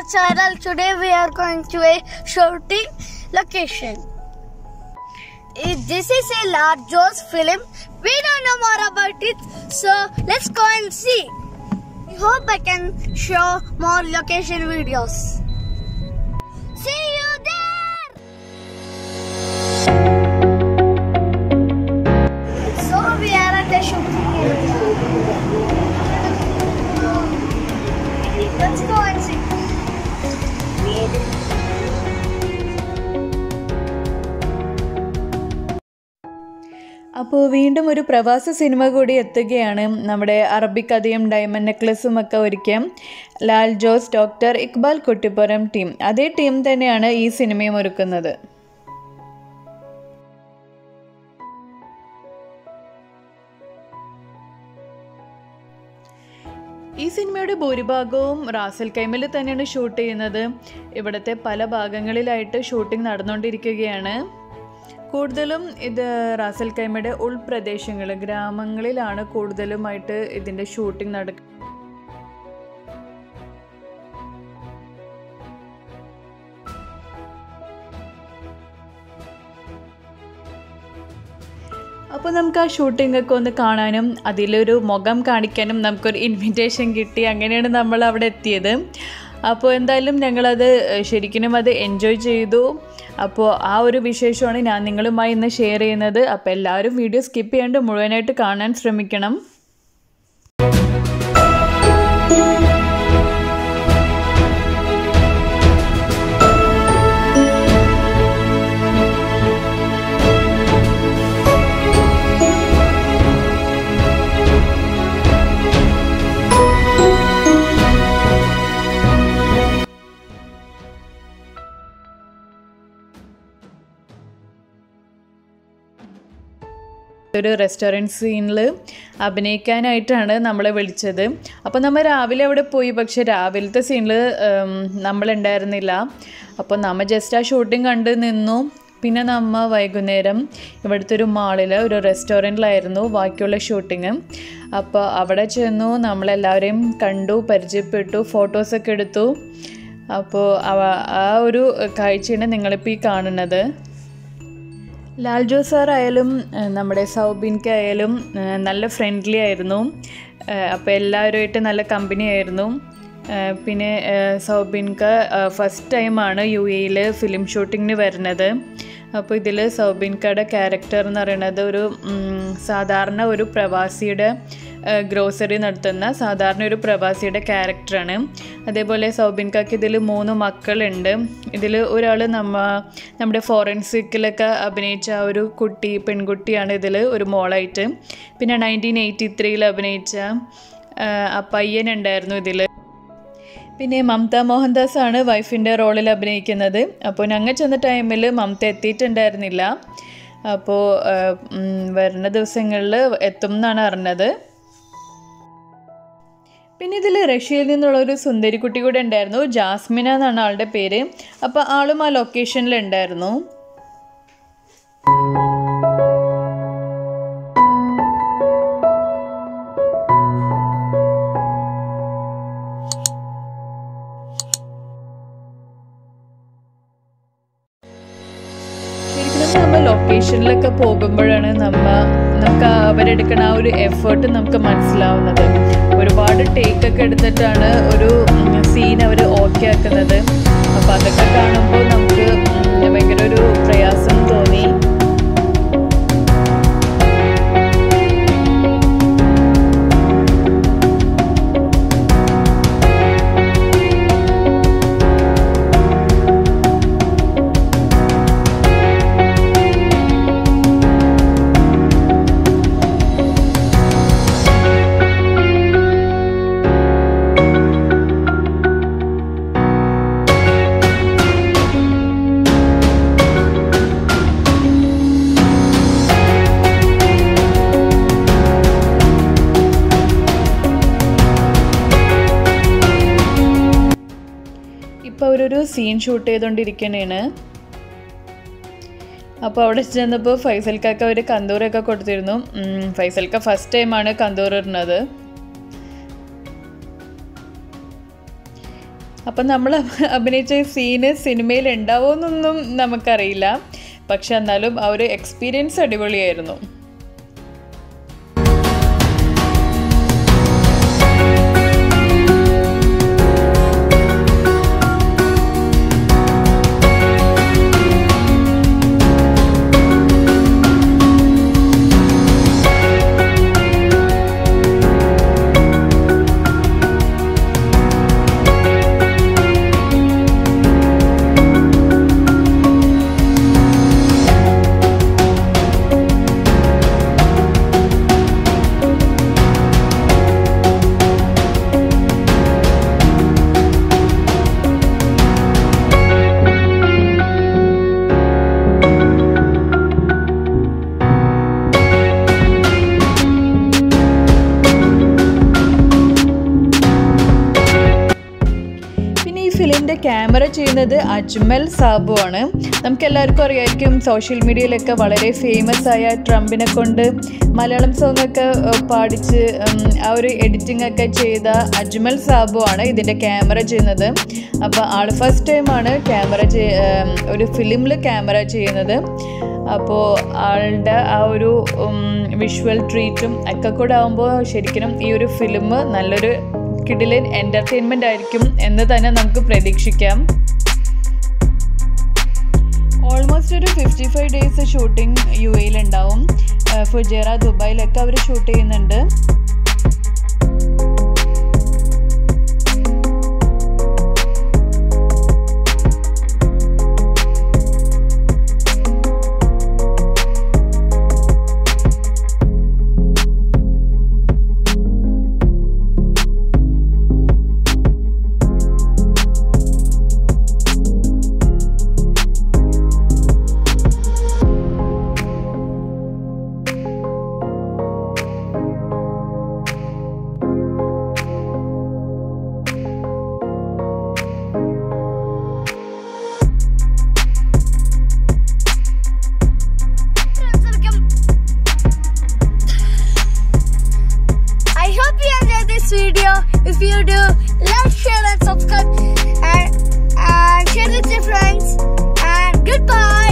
channel. Today we are going to a shooting location. Eh, This is a large Jaws film. We don't know more about it, so let's go and see. I hope I can show more location videos. See you there. So we are at the shooting area. Let's go and see. അപ്പോൾ വീണ്ടും ഒരു പ്രവാസ cinema കൂടി എത്തുകയാണ് നമ്മുടെ Arabic കഥയും diamond നെക്ലസും ഒക്കെ ഒരുക്കിയ ലാൽ ജോസ് ഡോക്ടർ ഇക്ബാൽ കുട്ടിപ്പുറം ടീം അതേ ടീം തന്നെയാണ് ഈ സിനിമയും ഒരുക്കുന്നത് ഈ സിനിമയുടെ ഭൂരിഭാഗവും റാസൽ കൈമിൽ തന്നെയാണ് ഷൂട്ട് ചെയ്യുന്നത് ഇവിടുത്തെ പല ഭാഗങ്ങളിലായിട്ട് ഷൂട്ടിംഗ് നടന്നുകൊണ്ടിരിക്കുകയാണ് കൂടുതലും ഇത് റാസൽ കൈമയുടെ ഉൾപ്രദേശങ്ങൾ ഗ്രാമങ്ങളിലാണ് കൂടുതലുമായിട്ട് ഇതിൻ്റെ ഷൂട്ടിംഗ് നടക്കുക അപ്പോൾ നമുക്ക് ആ ഷൂട്ടിംഗ് ഒക്കെ ഒന്ന് കാണാനും അതിലൊരു മുഖം കാണിക്കാനും നമുക്കൊരു ഇൻവിറ്റേഷൻ കിട്ടി അങ്ങനെയാണ് നമ്മൾ അവിടെ എത്തിയത് അപ്പോൾ എന്തായാലും ഞങ്ങളത് ശരിക്കും അത് എൻജോയ് ചെയ്തു അപ്പോൾ ആ ഒരു വിശേഷമാണ് ഞാൻ നിങ്ങളുമായി ഇന്ന് ഷെയർ ചെയ്യുന്നത് അപ്പോൾ എല്ലാവരും വീഡിയോ സ്കിപ്പ് ചെയ്യാണ്ട് മുഴുവനായിട്ട് കാണാൻ ശ്രമിക്കണം ഒരു റെസ്റ്റോറൻറ്റ് സീനിൽ അഭിനയിക്കാനായിട്ടാണ് നമ്മളെ വിളിച്ചത് അപ്പോൾ നമ്മൾ രാവിലെ അവിടെ പോയി പക്ഷേ രാവിലത്തെ സീനിൽ നമ്മളുണ്ടായിരുന്നില്ല അപ്പോൾ നമ്മൾ ജസ്റ്റ് ആ ഷൂട്ടിംഗ് കണ്ട് നിന്നു പിന്നെ നമ്മ വൈകുന്നേരം ഇവിടുത്തെ ഒരു മാളിൽ ഒരു റെസ്റ്റോറൻറ്റിലായിരുന്നു ബാക്കിയുള്ള ഷൂട്ടിങ് അപ്പോൾ അവിടെ ചെന്നു നമ്മളെല്ലാവരെയും കണ്ടു പരിചയപ്പെട്ടു ഫോട്ടോസൊക്കെ എടുത്തു അപ്പോൾ അവ- ആ ഒരു കാഴ്ചയാണ് നിങ്ങളിപ്പോൾ ഈ കാണുന്നത് ലാൽ ജോസ് സാർ ആയാലും ഏഹ് നമ്മുടെ സൗബിൻക്ക് ആയാലും ഏഹ് നല്ല ഫ്രണ്ട്ലി ആയിരുന്നു ഏഹ് അപ്പോൾ എല്ലാവരുമായിട്ട് നല്ല കമ്പനി ആയിരുന്നു ഏഹ് പിന്നെ ഏഹ് സൗബിൻക്ക് ഫസ്റ്റ് ടൈമാണ് യു എയിൽ ഫിലിം ഷൂട്ടിങ്ങിന് വരുന്നത് അപ്പോൾ ഇതിൽ സൗബിൻക്കയുടെ ക്യാരക്ടർ എന്ന് പറയുന്നത് ഒരു ഉം, സാധാരണ ഒരു പ്രവാസിയുടെ ഗ്രോസറി നടത്തുന്ന സാധാരണ ഒരു പ്രവാസിയുടെ ക്യാരക്ടറാണ് അതേപോലെ സൗബിൻകാക്ക് ഇതിൽ മൂന്ന് മക്കളുണ്ട് ഇതിൽ ഒരാൾ നമ്മ നമ്മുടെ ഫോറൻസിക്കിലൊക്കെ അഭിനയിച്ച ആ ഒരു കുട്ടി പെൺകുട്ടിയാണ് ഇതിൽ ഒരു മോളായിട്ട് പിന്നെ നയൻറ്റീൻ എയ്റ്റി ത്രീയിൽ അഭിനയിച്ച ആ, ആ പയ്യനുണ്ടായിരുന്നു ഇതിൽ പിന്നെ മമത മോഹൻദാസ് ആണ് വൈഫിൻ്റെ റോളിൽ അഭിനയിക്കുന്നത് അപ്പോൾ ഞങ്ങൾ ചെന്ന ടൈമിൽ മമത എത്തിയിട്ടുണ്ടായിരുന്നില്ല അപ്പോൾ ആ, ഉം, വരുന്ന ദിവസങ്ങളിൽ എത്തും എന്നാണ് അറിഞ്ഞത് പിന്നെ ഇതിൽ റഷ്യയിൽ നിന്നുള്ള ഒരു സുന്ദരി കുട്ടി കൂടെ ഉണ്ടായിരുന്നു ജാസ്മിന എന്നാണ് ആളുടെ പേര് അപ്പോൾ ആളും ആ ലൊക്കേഷനിൽ ഉണ്ടായിരുന്നു ശരിക്കും നമ്മൾ ലൊക്കേഷനിലൊക്കെ പോകുമ്പോഴാണ് നമ്മ നമുക്ക് അവരെടുക്കുന്ന ആ ഒരു എഫേർട്ട് നമുക്ക് മനസ്സിലാവുന്നത് ഒരുപാട് ടേക്കൊക്കെ എടുത്തിട്ടാണ് ഒരു സീൻ അവർ ഓക്കെ ആക്കുന്നത് അപ്പോൾ അതൊക്കെ കാണുമ്പോൾ നമുക്ക് ഉം, ഭയങ്കര ഒരു പ്രയാസം തോന്നി ഇപ്പോൾ അവരൊരു സീൻ ഷൂട്ട് ചെയ്തുകൊണ്ടിരിക്കണേണ് അപ്പോൾ അവിടെ ചെന്നപ്പോൾ ഫൈസൽക്കൊക്കെ അവർ കന്തൂറൊക്കെ കൊടുത്തിരുന്നു ഉം, ഫൈസൽക്ക ഫസ്റ്റ് ടൈമാണ് കന്തൂർ ഇടുന്നത് അപ്പം നമ്മൾ അഭിനയിച്ച സീന് സിനിമയിൽ ഉണ്ടാവുമെന്നൊന്നും നമുക്കറിയില്ല പക്ഷെ എന്നാലും ആ ഒരു എക്സ്പീരിയൻസ് അടിപൊളിയായിരുന്നു പിന്നെ ഈ ഫിലിമിൻ്റെ ക്യാമറ ചെയ്യുന്നത് അജ്മൽ സാബു ആണ് നമുക്ക് എല്ലാവർക്കും അറിയായിരിക്കും സോഷ്യൽ മീഡിയയിലൊക്കെ വളരെ ഫേമസ് ആയ ട്രംപിനെ കൊണ്ട് മലയാളം സോങ് ഒക്കെ ഏഹ്, പാടിച്ച് ഉം, ആ ഒരു എഡിറ്റിംഗ് ഒക്കെ ചെയ്ത അജ്മൽ സാബു ആണ് ഇതിൻ്റെ ക്യാമറ ചെയ്യുന്നത് അപ്പോൾ ആൾ ഫസ്റ്റ് ടൈമാണ് ക്യാമറ ഒരു ഫിലിമിൽ ക്യാമറ ചെയ്യുന്നത് അപ്പോൾ ആളുടെ ആ ഒരു വിഷ്വൽ ട്രീറ്റും ഒക്കെ കൂടെ ആകുമ്പോൾ ശരിക്കും ഈ ഒരു ഫിലിം നല്ലൊരു കിടിലൻ എൻ്റർടൈൻമെൻ്റ് ആയിരിക്കും എന്ന് തന്നെ നമുക്ക് പ്രതീക്ഷിക്കാം ഓൾമോസ്റ്റ് ഒരു fifty five days shooting U എയിലുണ്ടാവും ഫുജേറ ദുബായിലൊക്കെ അവർ ഷൂട്ട് ചെയ്യുന്നുണ്ട് I hope you enjoyed this video. If you do, like, share, and subscribe, and, and share with your friends. And goodbye.